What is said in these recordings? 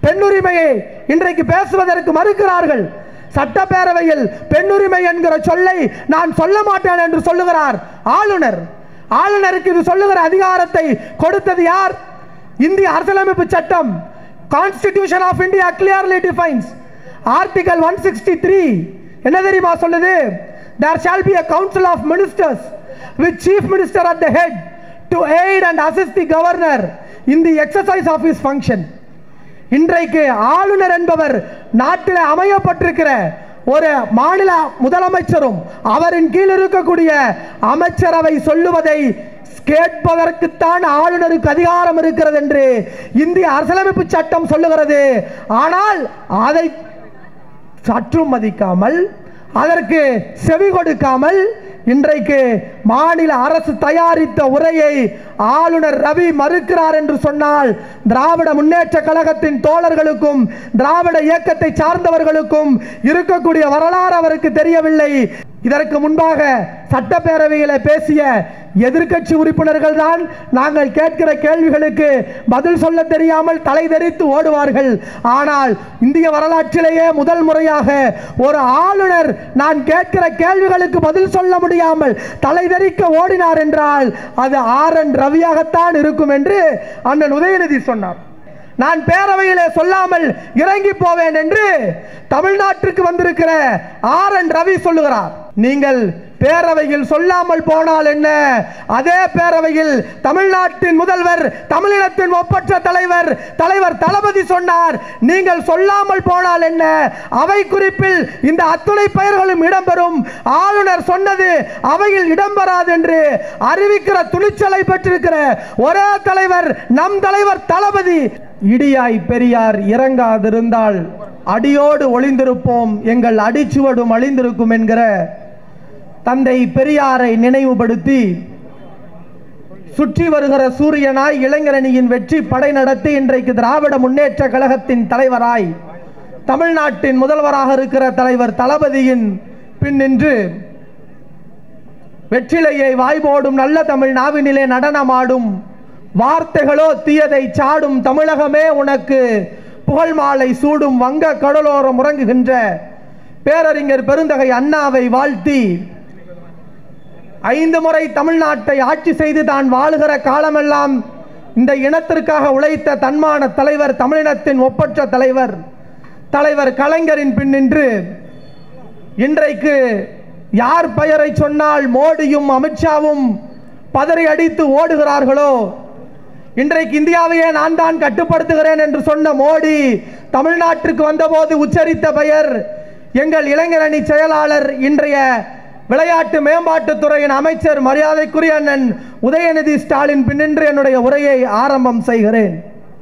பெண்ணுரிமையை இன்றைக்கு பேசுவதற்கு மறுக்கிறார்கள் சட்டப்பேரவையில் பெண்ணுரிமை என்கிற சொல்லை நான் சொல்ல மாட்டேன் என்று சொல்லுகிறார் ஆளுநர் ஆளுநருக்கு இது சொல்லுகிற அதிகாரத்தை கொடுத்தது யார் இந்திய அரசியலமைப்பு சட்டம் constitution of India clearly defines article one sixty three என்ன தெரியுமா சொல்லுது there shall be a council of ministers with chief minister at the head to aid and assist the governor in the exercise of his function இன்றைக்கு ஆளுநர் என்பவர் நாட்டில் அமையப்பட்டிருக்கிற ஒரு மாநில முதலமைச்சரும் அவரின் கீழ் இருக்கக்கூடிய அமைச்சரவை சொல்லுவதை கேட்பதற்குத்தான் ஆளுநருக்கு அதிகாரம் இருக்கிறது என்று இந்திய அரசியலமைப்பு சட்டம் சொல்லுகிறது ஆனால் அதை சற்றும் மதிக்காமல் அதற்கு செவி கொடுக்காமல் இன்றைக்கு மாநில அரசு தயாரித்த உரையை ஆளுநர் ரவி மறுக்கிறார் என்று சொன்னால் திராவிட முன்னேற்ற கழகத்தின் தோழர்களுக்கும் திராவிட இயக்கத்தை சார்ந்தவர்களுக்கும் இருக்கக்கூடிய வரலாறு அவருக்கு தெரியவில்லை இதற்கு முன்பாக சட்டப்பேரவையில் பேசிய எதிர்க்கட்சி உறுப்பினர்கள் தான் நாங்கள் கேட்கிற கேள்விகளுக்கு பதில் சொல்ல தெரியாமல் தலை தெரித்து ஓடுவார்கள் ஆனால் இந்திய வரலாற்றிலேயே முதல் முறையாக ஒரு ஆளுநர் நான் கேட்கிற கேள்விகளுக்கு பதில் சொல்ல முடியாமல் தலை தெறிக்க ஓடினார் என்றால் அது ஆர் என் ரவியாகத்தான் இருக்கும் என்று அண்ணன் உதயநிதி சொன்னார் நான் பேரவையிலே சொல்லாமல் இறங்கி போவேன் என்று தமிழ்நாட்டிற்கு வந்திருக்கிற ஆர் என் ரவி சொல்லுகிறார் நீங்கள் பேரவையில் சொல்லாமல் போனால் என்ன அதே பேரவையில் தமிழ்நாட்டின் முதல்வர் தமிழினத்தின் ஒப்பற்ற தலைவர் தலைவர் தளபதி சொன்னார் நீங்கள் சொல்லாமல் போனால் என்ன அவை குறிப்பில் இந்த அத்துணை பெயர்களும் இடம்பெறும் ஆளுநர் சொன்னது அவையில் இடம்பெறாது என்று அறிவிக்கிற துணிச்சலை பெற்றிருக்கிற ஒரே தலைவர் நம் தலைவர் தளபதி இடியாய் பெரியார் இறங்காதிருந்தால் அடியோடு ஒளிந்திருப்போம் எங்கள் அடிச்சுவடும் அழிந்திருக்கும் என்கிற தந்தை பெரியாரை நினைவுபடுத்தி சுற்றி வருகிற சூரியனாய் இளைஞரணியின் வெற்றி படை நடத்தி இன்றைக்கு திராவிட முன்னேற்ற கழகத்தின் தலைவராய் தமிழ்நாட்டின் முதல்வராக இருக்கிற தலைவர் தளபதியின் பின் நின்று வெற்றிலையை வாய்போடும் நல்ல தமிழ் நாவினிலே நடனமாடும் வார்த்தைகளோ தீயதை சாடும் தமிழகமே உனக்கு புகழ் மாலை சூடும் வங்க கடலோரம் உறங்குகின்ற பேரறிஞர் பெருந்தகை அண்ணாவை வாழ்த்தி ஐந்து முறை தமிழ்நாட்டை ஆட்சி செய்து தான் வாழுகிற காலமெல்லாம் இந்த இனத்திற்காக உழைத்த தன்மான தலைவர் தமிழினத்தின் ஒப்பற்ற தலைவர் தலைவர் கலைஞரின் பின் நின்று இன்றைக்கு யார் பெயரை சொன்னால் மோடியும் அமித்ஷாவும் பதறி அடித்து ஓடுகிறார்களோ இன்றைக்கு இந்தியாவையே நான் தான் கட்டுப்படுத்துகிறேன் என்று சொன்ன மோடி தமிழ்நாட்டிற்கு வந்தபோது உச்சரித்த பெயர் எங்கள் இளைஞரணி செயலாளர் இன்றைய விளையாட்டு மேம்பாட்டுத்துறையின் அமைச்சர் மரியாதைக்குரிய அண்ணன் உதயநிதி ஸ்டாலின் பின்னின்று என்னுடைய உரையை ஆரம்பம் செய்கிறேன்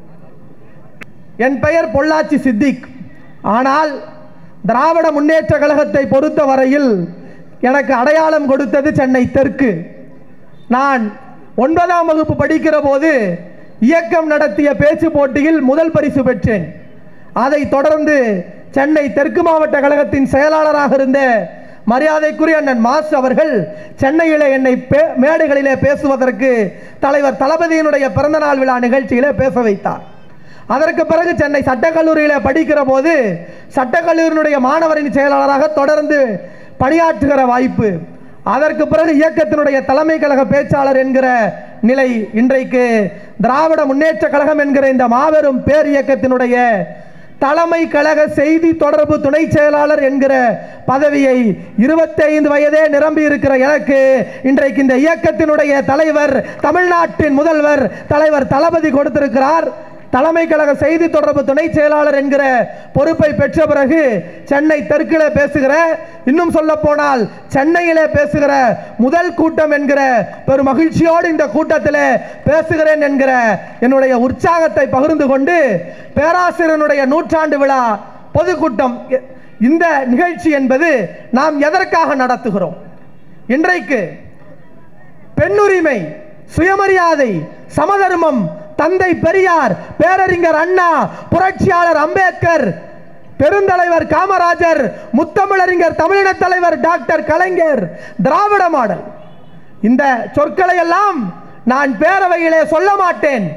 என் பெயர் பொள்ளாச்சி சித்திக் ஆனால் திராவிட முன்னேற்ற கழகத்தை பொறுத்த வரையில் எனக்கு அடையாளம் கொடுத்தது சென்னை தெற்கு நான் ஒன்பதாம் வகுப்பு படிக்கிற போது இயக்கம் நடத்திய பேச்சு போட்டியில் முதல் பரிசு பெற்றேன் அதைத் தொடர்ந்து சென்னை தெற்கு மாவட்ட கழகத்தின் செயலாளராக இருந்த மரியாதைக்குரிய அண்ணன் மாஸ் அவர்கள் சென்னையிலே என்னை பே- மேடைகளிலே பேசுவதற்கு தலைவர் தளபதியினுடைய பிறந்தநாள் விழா நிகழ்ச்சியிலே பேச வைத்தார் அதற்கு பிறகு சென்னை சட்டக்கல்லூரியில் படிக்கிற போது சட்டக்கல்லூரியினுடைய மாணவரின் செயலாளராக தொடர்ந்து பணியாற்றுகிற வாய்ப்பு அதற்கு பிறகு இயக்கத்தினுடைய தலைமை கழக பேச்சாளர் என்கிற நிலை இன்றைக்கு திராவிட முன்னேற்ற கழகம் என்கிற இந்த மாபெரும் பேர் இயக்கத்தினுடைய தலைமை கழக செய்தி தொடர்பு துணை செயலாளர் என்கிற பதவியை 25 வயதே நிரம்பி இருக்கிற எனக்கு இன்றைக்கு இந்த இயக்கத்தினுடைய தலைவர் தமிழ்நாட்டின் முதல்வர் தலைவர் தளபதி கொடுத்திருக்கிறார் தலைமை கழக செய்தி தொடர்பு துணை செயலாளர் என்கிற பொறுப்பை பெற்ற பிறகு சென்னை தெற்கிலே பேசுகிற இன்னும் சொல்ல போனால் சென்னையிலே பேசுகிற முதல் கூட்டம் என்கிற பெரும் மகிழ்ச்சியோடு இந்த கூட்டத்திலே பேசுகிறேன் என்கிற என்னுடைய உற்சாகத்தை பகிர்ந்து கொண்டு பேராசிரியனுடைய நூற்றாண்டு விழா பொதுக்கூட்டம் எ- இந்த நிகழ்ச்சி என்பது நாம் எதற்காக நடத்துகிறோம் இன்றைக்கு பெண்ணுரிமை சுயமரியாதை சமதர்மம் தந்தை பெரியார் பேரறிஞர் அண்ணா புரட்சியாளர் அம்பேத்கர் பெருந்தலைவர் காமராஜர் முத்தமிழறிஞர் தமிழின தலைவர் டாக்டர் கலைஞர் திராவிட மாடல் இந்த சொற்களை எல்லாம் நான் பேரவையிலே சொல்ல மாட்டேன்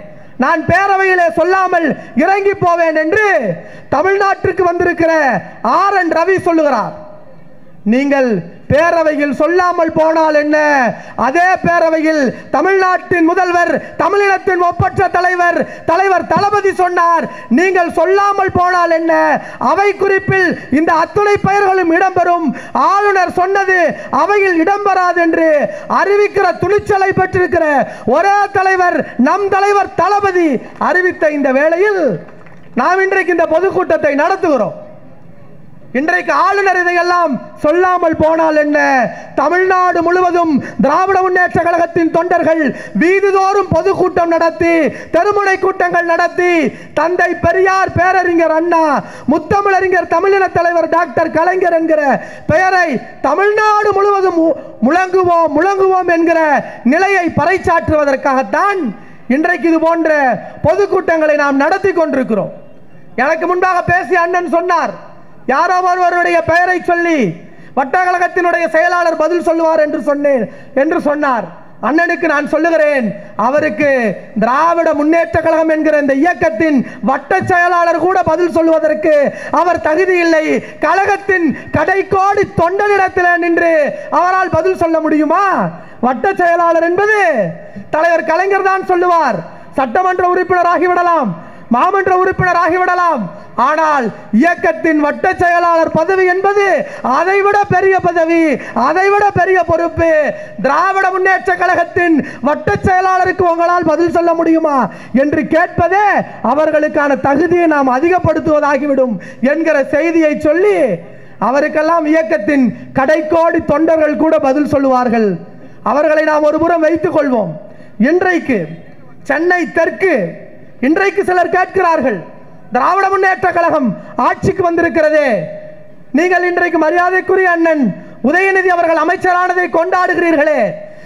நான் பேரவையிலே சொல்லாமல் இறங்கி போவேன் என்று தமிழ்நாட்டிற்கு வந்திருக்கிற ஆர் என் ரவி சொல்லுகிறார் நீங்கள் பேரவையில் சொல்லாமல் போனால் என்ன அதே பேரவையில் தமிழ்நாட்டின் முதல்வர் தமிழினத்தின் ஒப்பற்ற தலைவர் தலைவர் தளபதி சொன்னார் நீங்கள் சொல்லாமல் போனால் என்ன அவை குறிப்பில் இந்த அத்துணை பெயர்களும் இடம்பெறும் ஆளுநர் சொன்னது அவையில் இடம்பெறாது என்று அறிவிக்கிற துணிச்சலை பெற்றிருக்கிற ஒரே தலைவர் நம் தலைவர் தளபதி அறிவித்த இந்த வேளையில் நாம் இன்றைக்கு இந்த பொதுக்கூட்டத்தை நடத்துகிறோம் இன்றைக்கு ஆளுநர் இதையெல்லாம் சொல்லாமல் போனால் என்ன தமிழ்நாடு முழுவதும் திராவிட முன்னேற்ற கழகத்தின் தொண்டர்கள் வீதிதோறும் பொதுக்கூட்டம் நடத்தி தெருமுனை கூட்டங்கள் நடத்தி தந்தை பெரியார் பேரறிஞர் அண்ணா முத்தமிழறிஞர் தமிழின தலைவர் டாக்டர் கலைஞர் என்கிற பெயரை தமிழ்நாடு முழுவதும் மு- முழங்குவோம் முழங்குவோம் என்கிற நிலையை பறைசாற்றுவதற்காகத்தான் இன்றைக்கு இது போன்ற பொதுக்கூட்டங்களை நாம் நடத்தி கொண்டிருக்கிறோம் எனக்கு முன்பாக பேசிய அண்ணன் சொன்னார் யாரோ ஒருவருடைய பெயரை சொல்லி வட்டக்கழகத்தினுடைய செயலாளர் பதில் சொல்லுவார் என்று சொன்னேன் என்று சொன்னார் அண்ணனுக்கு நான் சொல்லுகிறேன் அவருக்கு திராவிட முன்னேற்ற கழகம் என்கிற இந்த இயக்கத்தின் வட்ட செயலாளர் கூட பதில் சொல்லுவதற்கு அவர் தகுதி இல்லை கழகத்தின் கடைக்கோடி தொண்டனிடத்தில் நின்று அவரால் பதில் சொல்ல முடியுமா வட்ட செயலாளர் என்பது தலைவர் கலைஞர் தான் சொல்லுவார் சட்டமன்ற உறுப்பினர் ஆகிவிடலாம் மாமன்ற உறுப்பினர் ஆகிவிடலாம் ஆனால் இயக்கத்தின் வட்ட செயலாளர் பதவி என்பது அதைவிட பெரிய பதவி அதைவிட பெரிய பொறுப்பு திராவிட முன்னேற்ற கழகத்தின் வட்ட செயலாளருக்கு உங்களால் பதில் சொல்ல முடியுமா என்று கேட்பதே அவர்களுக்கான தகுதியை நாம் அதிகப்படுத்துவதாகிவிடும் என்கிற செய்தியை சொல்லி அவருக்கெல்லாம் இயக்கத்தின் கடைக்கோடி தொண்டர்கள் கூட பதில் சொல்லுவார்கள் அவர்களை நாம் ஒருபுறம் வைத்துக் கொள்வோம் இன்றைக்கு சென்னை தெற்கு இன்றைக்கு சிலர் கேட்கிறார்கள் திராவிட முன்னேற்ற கழகம் ஆட்சிக்கு வந்திருக்கிறதே நீங்கள் இன்றைக்கு மரியாதைக்குரிய அண்ணன் உதயநிதி அவர்கள் அமைச்சரானதை கொண்டாடுகிறீர்களே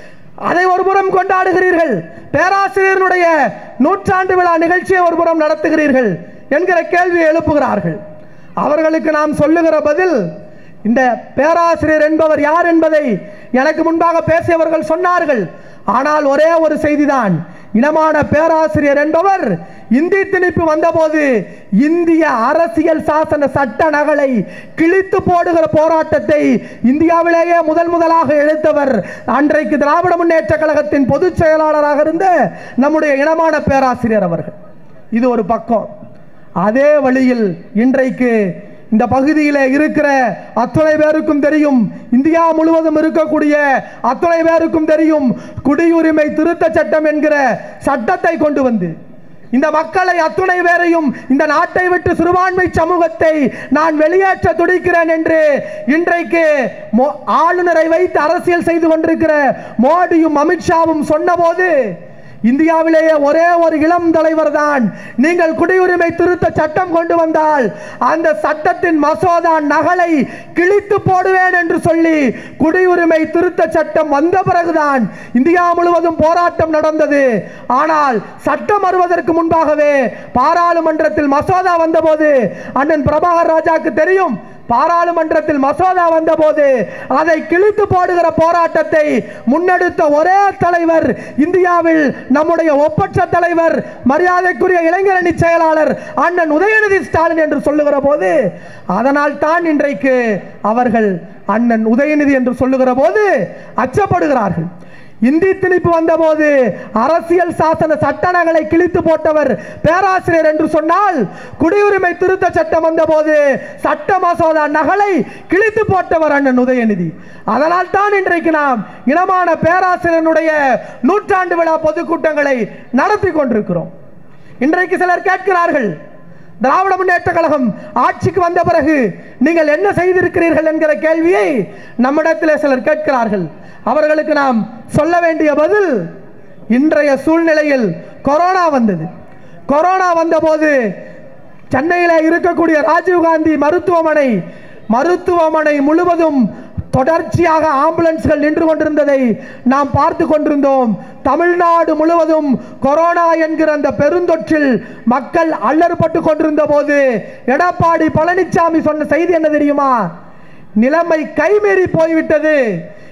அதை ஒருபுறம் கொண்டாடுகிறீர்கள் பேராசிரியருடைய நூற்றாண்டு விழா நிகழ்ச்சியை ஒருபுறம் நடத்துகிறீர்கள் என்கிற கேள்வியை எழுப்புகிறார்கள் அவர்களுக்கு நாம் சொல்லுகிற பதில் இந்த பேராசிரியர் என்பவர் யார் என்பதை எனக்கு முன்பாக பேசியவர்கள் சொன்னார்கள் ஆனால் ஒரே ஒரு செய்திதான் இனமான பேராசிரியர் என்பவர் இந்தி திணிப்பு வந்தபோது இந்திய அரசியல் சாசன சட்ட நகலை கிழித்து போடுகிற போராட்டத்தை இந்தியாவிலேயே முதல் முதலாக எழுத்தவர் அன்றைக்கு திராவிட முன்னேற்ற கழகத்தின் பொதுச் செயலாளராக இருந்த நம்முடைய இனமான பேராசிரியர் அவர்கள் இது ஒரு பக்கம் அதே வழியில் இன்றைக்கு இந்த பகுதியில் இருக்கிற அத்துணை பேருக்கும் தெரியும் இந்தியா முழுவதும் இருக்கக்கூடிய அத்துணை பேருக்கும் தெரியும் குடியுரிமை திருத்த சட்டம் என்கிற சட்டத்தை கொண்டு வந்து இந்த மக்களை அத்துணை பேரையும் இந்த நாட்டை விட்டு சிறுபான்மை சமூகத்தை நான் வெளியேற்ற துடிக்கிறேன் என்று இன்றைக்கு மோ- ஆளுநரை வைத்து அரசியல் செய்து கொண்டிருக்கிற மோடியும் அமித்ஷாவும் சொன்னபோது இந்தியாவிலேயே ஒரே ஒரு இளம் தலைவர் தான் நீங்கள் குடியுரிமை திருத்த சட்டம் கொண்டு வந்தால் அந்த சட்டத்தின் மசோதா நகலை கிழித்து போடுவேன் என்று சொல்லி குடியுரிமை திருத்த சட்டம் வந்த பிறகுதான் இந்தியா முழுவதும் போராட்டம் நடந்தது ஆனால் சட்டம் வருவதற்கு முன்பாகவே பாராளுமன்றத்தில் மசோதா வந்தபோது அண்ணன் பிரபாகர் ராஜாக்கு தெரியும் பாராளுமன்றத்தில் மசோதா வந்தபோது அதை கிழித்து போடுகிற போராட்டத்தை முன்னெடுத்த ஒரே தலைவர் இந்தியாவில் நம்முடைய ஒப்பற்ற தலைவர் மரியாதைக்குரிய இளைஞரணி செயலாளர் அண்ணன் உதயநிதி ஸ்டாலின் என்று சொல்லுகிற போது அதனால் தான் இன்றைக்கு அவர்கள் அண்ணன் உதயநிதி என்று சொல்லுகிற போது அச்சப்படுகிறார்கள் இந்தி திணிப்பு வந்தபோது அரசியல் சாசன சட்டங்களை கிழித்து போட்டவர் பேராசிரியர் என்று சொன்னால் குடியுரிமை திருத்த சட்டம் வந்தபோது சட்ட மசோதா நகலை கிழித்து போட்டவர் அண்ணன் உதயநிதி அதனால் தான் இன்றைக்கு நாம் இனமான பேராசிரியனுடைய நூற்றாண்டு விழா பொதுக்கூட்டங்களை நடத்தி கொண்டிருக்கிறோம் இன்றைக்கு சிலர் கேட்கிறார்கள் திராவிட முன்னேற்ற கழகம் ஆட்சிக்கு வந்த பிறகு நீங்கள் என்ன செய்திருக்கிறீர்கள் என்கிற கேள்வியை நம்மிடத்தில் சிலர் கேட்கிறார்கள் அவர்களுக்கு நாம் சொல்ல வேண்டிய பதில் இன்றைய சூழ்நிலையில் கொரோனா வந்தது கொரோனா வந்தபோது சென்னையில் இருக்கக்கூடிய ராஜீவ்காந்தி மருத்துவமனை மருத்துவமனை முழுவதும் தொடர்ச்சியாக ஆம்புலன்ஸ்கள் நின்று கொண்டிருந்ததை நாம் பார்த்து கொண்டிருந்தோம் தமிழ்நாடு முழுவதும் கொரோனா என்கிற அந்த பெருந்தொற்றில் மக்கள் அல்லற்பட்டு கொண்டிருந்த போது எடப்பாடி பழனிசாமி சொன்ன செய்தி என்ன தெரியுமா நிலைமை கைமீறி போய்விட்டது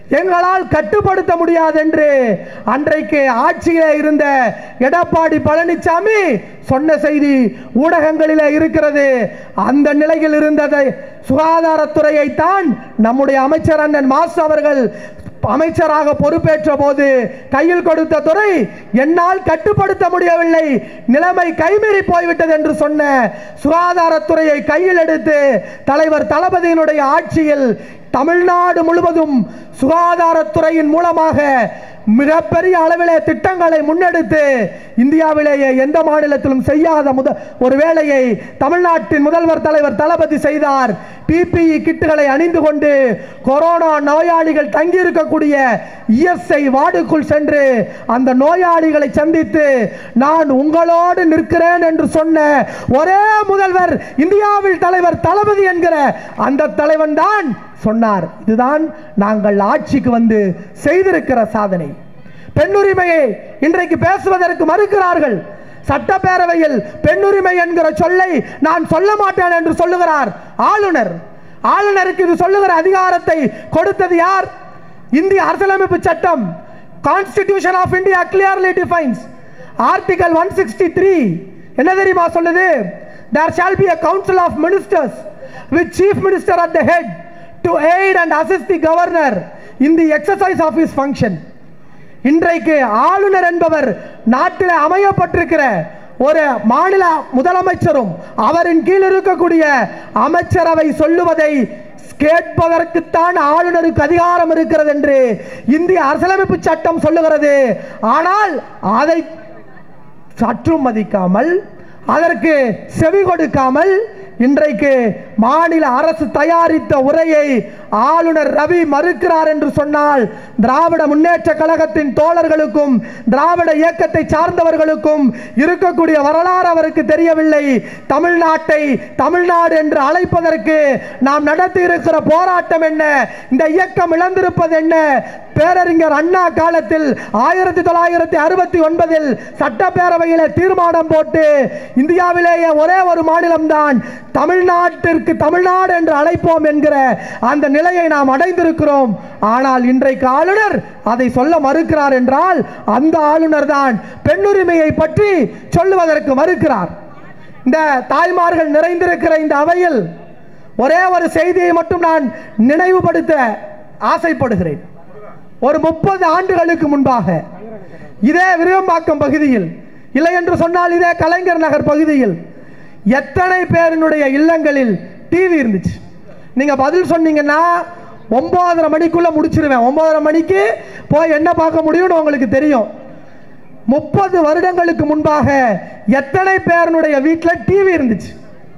எங்களால் கட்டுப்படுத்த முடியாது என்று அன்றைக்கு ஆட்சியிலே இருந்த எடப்பாடி பழனிசாமி சொன்ன செய்தி ஊடகங்களிலே இருக்கிறது அந்த நிலையில் இருந்ததை சுகாதாரத்துறையை தான் நம்முடைய அமைச்சர் அண்ணன் மாசு அவர்கள் அமைச்சராக பொறுப்பேற்ற போது கையில் கொடுத்த துறை என்னால் கட்டுப்படுத்த முடியவில்லை நிலைமை கைமீறி போய்விட்டது என்று சொன்ன சுகாதாரத்துறையை கையில் எடுத்து தலைவர் தளபதியினுடைய ஆட்சியில் தமிழ்நாடு முழுவதும் சுகாதாரத்துறையின் மூலமாக மிகப்பெரிய அளவிலே திட்டங்களை முன்னெடுத்து இந்தியாவிலேயே எந்த மாநிலத்திலும் செய்யாத முத ஒரு வேலையை தமிழ்நாட்டின் முதல்வர் தலைவர் தளபதி செய்தார் பிபிஇ கிட்டுகளை அணிந்து கொண்டு கொரோனா நோயாளிகள் தங்கியிருக்கக்கூடிய இஎஸ்ஐ வார்டுக்குள் சென்று அந்த நோயாளிகளை சந்தித்து நான் உங்களோடு நிற்கிறேன் என்று சொன்ன ஒரே முதல்வர் இந்தியாவில் தலைவர் தளபதி என்கிற அந்த தலைவன் தான் சொன்னார் இதுதான் நாங்கள் ஆட்சிக்கு வந்து செய்திருக்கிற சாதனை பெண்ணுரிமையை இன்றைக்கு பேசுவதற்கு மறுக்கிறார்கள் சட்டப்பேரவையில் பெண்ணுரிமை என்கிற சொல்லை நான் சொல்ல மாட்டேன் என்று சொல்லுகிறார் ஆளுநர் ஆளுநருக்கு இது சொல்லுகிற அதிகாரத்தை கொடுத்தது யார் இந்திய அரசியலமைப்பு சட்டம் constitution of India clearly defines article one sixty three என்ன தெரியுமா சொல்லுது there shall be a council of ministers with chief minister at the head to aid and assist the governor in the exercise of his function இன்றைக்கு ஆளுநர் என்பவர் நாட்டில் அமையப்பட்டிருக்கிற ஒரு மாநில முதலமைச்சரும் அவரின் கீழ் இருக்கக்கூடிய அமைச்சரவை சொல்லுவதை கேட்பதற்குத்தான் ஆளுநருக்கு அதிகாரம் இருக்கிறது என்று இந்திய அரசியலமைப்பு சட்டம் சொல்லுகிறது ஆனால் அதை சற்றும் மதிக்காமல் அதற்கு செவி கொடுக்காமல் இன்றைக்கு மாநில அரசு தயாரித்த உரையை ஆளுநர் ரவி மறுக்கிறார் என்று சொன்னால் திராவிட முன்னேற்ற கழகத்தின் தோழர்களுக்கும் திராவிட இயக்கத்தை சார்ந்தவர்களுக்கும் இருக்கக்கூடிய வரலாறு அவருக்கு தெரியவில்லை தமிழ்நாட்டை தமிழ்நாடு என்று அழைப்பதற்கு நாம் நடத்தி இருக்கிற போராட்டம் என்ன இந்த இயக்கம் இழந்திருப்பது என்ன பேரறிஞர் அண்ணா காலத்தில் ஆயிரத்தி தொள்ளாயிரத்தி அறுபத்தி ஒன்பதில் சட்டப்பேரவையில் தீர்மானம் போட்டு இந்தியாவிலேயே ஒரே ஒரு மாநிலம்தான் தமிழ்நாட்டிற்கு தமிழ்நாடு என்று அழைப்போம் என்கிற அந்த நிலையை நாம் அடைந்திருக்கிறோம் ஆனால் இன்றைக்கு ஆளுநர் அதை சொல்ல மறுக்கிறார் என்றால் அந்த ஆளுநர் தான் பெண்ணுரிமையை பற்றி சொல்லுவதற்கு மறுக்கிறார் இந்த தாய்மார்கள் நிறைந்திருக்கிற இந்த அவையில் ஒரே ஒரு செய்தியை மட்டும் நான் நினைவுபடுத்த ஆசைப்படுகிறேன் ஒரு முப்பது ஆண்டுகளுக்கு முன்பாக இதே விருகம்பாக்கம் பகுதியில் இல்லை என்று சொன்னால் இதே கலைஞர் நகர் பகுதியில் எத்தனை பேரினுடைய இல்லங்களில் டிவி இருந்துச்சு நீங்க பதில் சொன்னீங்கன்னா ஒன்பதரை மணிக்குள்ள முடிச்சிருவேன் ஒன்பதரை மணிக்கு போய் என்ன பார்க்க முடியும்னு உங்களுக்கு தெரியும் முப்பது வருடங்களுக்கு முன்பாக எத்தனை பேருனுடைய வீட்டில் டிவி இருந்துச்சு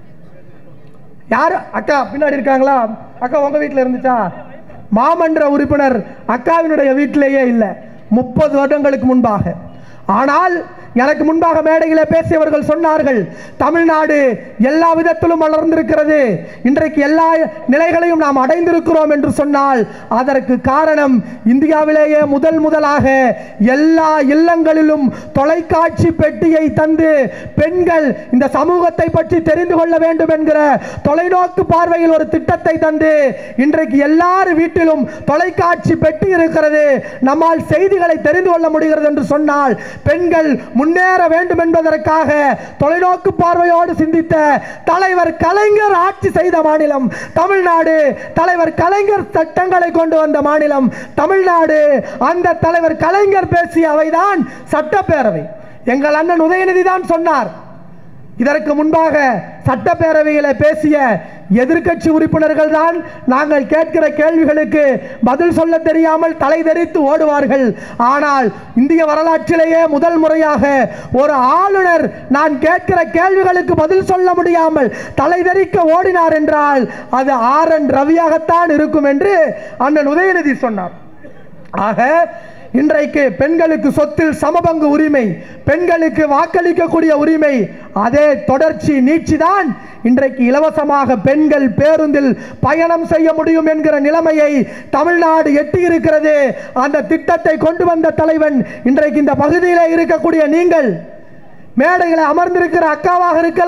யார் அக்கா பின்னாடி இருக்காங்களா அக்கா உங்க வீட்டில் இருந்துச்சா மாமன்ற உறுப்பினர் அக்காவினுடைய வீட்டிலேயே இல்லை முப்பது வருடங்களுக்கு முன்பாக ஆனால் எனக்கு முன்பாக மேடையிலே பேசியவர்கள் சொன்னார்கள் தமிழ்நாடு எல்லா விதத்திலும் வளர்ந்திருக்கிறது இன்றைக்கு எல்லா நிலைகளையும் நாம் அடைந்திருக்கிறோம் என்று சொன்னால் அதற்கு காரணம் இந்தியாவிலேயே முதல் முதலாக எல்லா இல்லங்களிலும் தொலைக்காட்சி பெட்டியை தந்து பெண்கள் இந்த சமூகத்தை பற்றி தெரிந்து கொள்ள வேண்டும் என்கிற தொலைநோக்கு பார்வையில் ஒரு திட்டத்தை தந்து இன்றைக்கு எல்லார் வீட்டிலும் தொலைக்காட்சி பெட்டி இருக்கிறது நம்மால் செய்திகளை தெரிந்து கொள்ள முடிகிறது என்று சொன்னால் பெண்கள் முன்னேற வேண்டும் என்பதற்காக தொலைநோக்கு பார்வையோடு சிந்தித்த தலைவர் கலைஞர் ஆட்சி செய்த மாநிலம் தமிழ்நாடு தலைவர் கலைஞர் சட்டங்களை கொண்டு வந்த மாநிலம் தமிழ்நாடு அந்த தலைவர் கலைஞர் பேசிய அவைதான் சட்டப்பேரவை எங்கள் அண்ணன் உதயநிதி தான் சொன்னார் இதற்கு முன்பாக சட்டப்பேரவையில் பேசிய எதிர்க்கட்சி உறுப்பினர்கள் தான் நாங்கள் கேட்கிற கேள்விகளுக்கு பதில் சொல்ல தெரியாமல் தலை தெரித்து ஓடுவார்கள் ஆனால் இந்திய வரலாற்றிலேயே முதல் முறையாக ஒரு ஆளுநர் நான் கேட்கிற கேள்விகளுக்கு பதில் சொல்ல முடியாமல் தலை தெறிக்க ஓடினார் என்றால் அது ஆர் என் ரவியாகத்தான் இருக்கும் என்று அண்ணன் உதயநிதி சொன்னார் ஆக இன்றைக்கு பெண்களுக்கு சொத்தில் சமபங்கு உரிமை பெண்களுக்கு வாக்களிக்கக்கூடிய உரிமை அதே தொடர்ச்சி நீட்சிதான் இன்றைக்கு இலவசமாக பெண்கள் பேருந்தில் பயணம் செய்ய முடியும் என்கிற நிலைமையை தமிழ்நாடு எட்டியிருக்கிறது அந்த திட்டத்தை கொண்டு வந்த தலைவன் இன்றைக்கு இந்த பகுதியில் இருக்கக்கூடிய நீங்கள் மேடையில் அமர்ந்திருக்கிற அக்காவாக இருக்கலாம்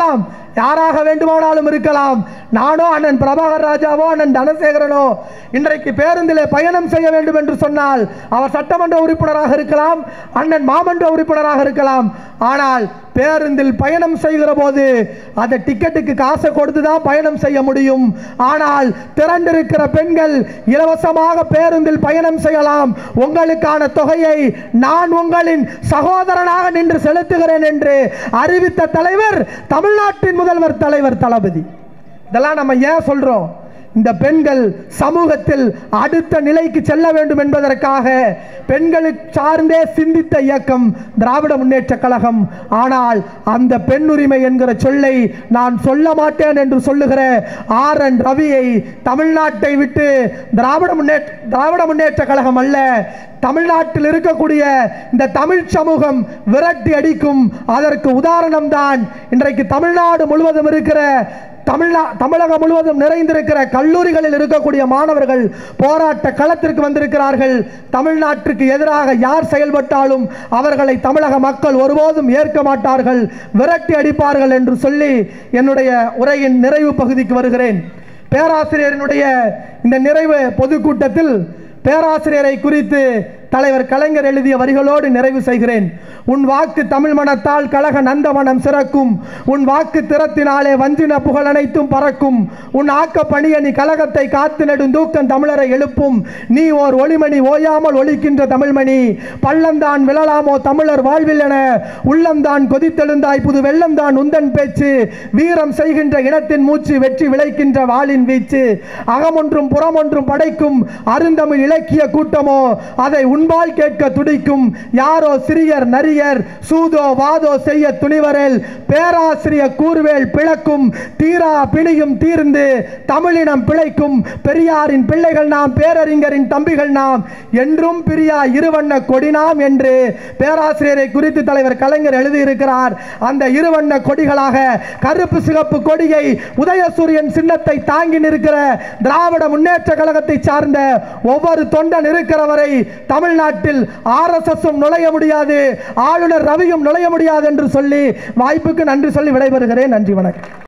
யாராக வேண்டுமானாலும் இருக்கலாம் நானோ அண்ணன் பிரபாகர் ராஜாவோ அண்ணன் தனசேகரனோ இன்றைக்கு பேருந்திலே பயணம் செய்ய வேண்டும் என்று சொன்னால் அவர் சட்டமன்ற உறுப்பினராக இருக்கலாம் அண்ணன் மாமன்ற உறுப்பினராக இருக்கலாம் ஆனால் பேருந்தில் பயணம் செய்கிற போது அந்த டிக்கெட்டுக்கு காசை கொடுத்து தான் பயணம் செய்ய முடியும் ஆனால் திரண்டிருக்கிற பெண்கள் இலவசமாக பேருந்தில் பயணம் செய்யலாம் உங்களுக்கான தொகையை நான் உங்களின் சகோதரனாக நின்று செலுத்துகிறேன் என்று அறிவித்த தலைவர் தமிழ்நாட்டின் முதல்வர் தலைவர் தளபதி இதெல்லாம் நம்ம ஏன் சொல்றோம் இந்த பெண்கள் சமூகத்தில் அடுத்த நிலைக்கு செல்ல வேண்டும் என்பதற்காக பெண்களுக்கு சார்ந்தே சிந்தித்த இயக்கம் திராவிட முன்னேற்ற கழகம் ஆனால் அந்த பெண் உரிமை என்கிற சொல்லை நான் சொல்ல மாட்டேன் என்று சொல்லுகிற ஆர் என் ரவியை தமிழ்நாட்டை விட்டு திராவிட முன்னேற்ற திராவிட முன்னேற்ற கழகம் அல்ல தமிழ்நாட்டில் இருக்கக்கூடிய இந்த தமிழ் சமூகம் விரட்டி அடிக்கும் அதற்கு உதாரணம் தான் இன்றைக்கு தமிழ்நாடு முழுவதும் இருக்கிற தமிழ்நா தமிழகம் முழுவதும் நிறைந்திருக்கிற கல்லூரிகளில் இருக்கக்கூடிய மாணவர்கள் போராட்ட களத்திற்கு வந்திருக்கிறார்கள் தமிழ்நாட்டிற்கு எதிராக யார் செயல்பட்டாலும் அவர்களை தமிழக மக்கள் ஒருபோதும் ஏற்க மாட்டார்கள் விரட்டி அடிப்பார்கள் என்று சொல்லி என்னுடைய உரையின் நிறைவு பகுதிக்கு வருகிறேன் பேராசிரியரினுடைய இந்த நிறைவு பொதுக்கூட்டத்தில் பேராசிரியரை குறித்து தலைவர் கலைஞர் எழுதிய வரிகளோடு நிறைவு செய்கிறேன் உன் வாக்கு தமிழ் மனத்தால் கழக நந்தவனம் சிறக்கும் உன் வாக்கு திறத்தினாலே வஞ்சின புகழ் அனைத்தும் பறக்கும் உன் ஆக்க பணியணி கழகத்தை காத்து நெடுந்தூக்கம் தமிழரை எழுப்பும் நீ ஓர் ஒளிமணி ஓயாமல் ஒலிக்கின்ற தமிழ்மணி பள்ளந்தான் விழலாமோ தமிழர் வாழ்வில் என உள்ளம்தான் கொதித்தெழுந்தாய் புது வெள்ளம்தான் உந்தன் பேச்சு வீரம் செய்கின்ற இனத்தின் மூச்சு வெற்றி விளைக்கின்ற வாளின் வீச்சு அகமொன்றும் புறமொன்றும் படைக்கும் அருந்தமிழ் இலக்கிய கூட்டமோ அதை உன்பால் கேட்க துடிக்கும் யாரோ சிறியர் நரியர் சூதோ வாதோ செய்ய துணிவரேல் பேராசிரியர் கூர்வேல் பிளக்கும் தீரா பிணியும் தீர்ந்து தமிழினம் பிழைக்கும் பெரியாரின் பிள்ளைகள் நாம் பேரறிஞரின் தம்பிகள் நாம் என்றும் பிரியா இருவண்ண கொடி நாம் என்று பேராசிரியரை குறித்து தலைவர் கலைஞர் எழுதியிருக்கிறார் அந்த இருவண்ண கொடிகளாக கருப்பு சிகப்பு கொடியை உதயசூரியன் சின்னத்தை தாங்கி நிற்கிற திராவிட முன்னேற்ற கழகத்தை சார்ந்த ஒவ்வொரு தொண்டன் இருக்கிற வரை தமிழ்நாட்டில் ஆர்எஸ்எஸும் நுழைய முடியாது ஆளுநர் ரவியும் நுழைய முடியாது என்று சொல்லி வாய்ப்புக்கு நன்றி சொல்லி விடைபெறுகிறேன் நன்றி வணக்கம்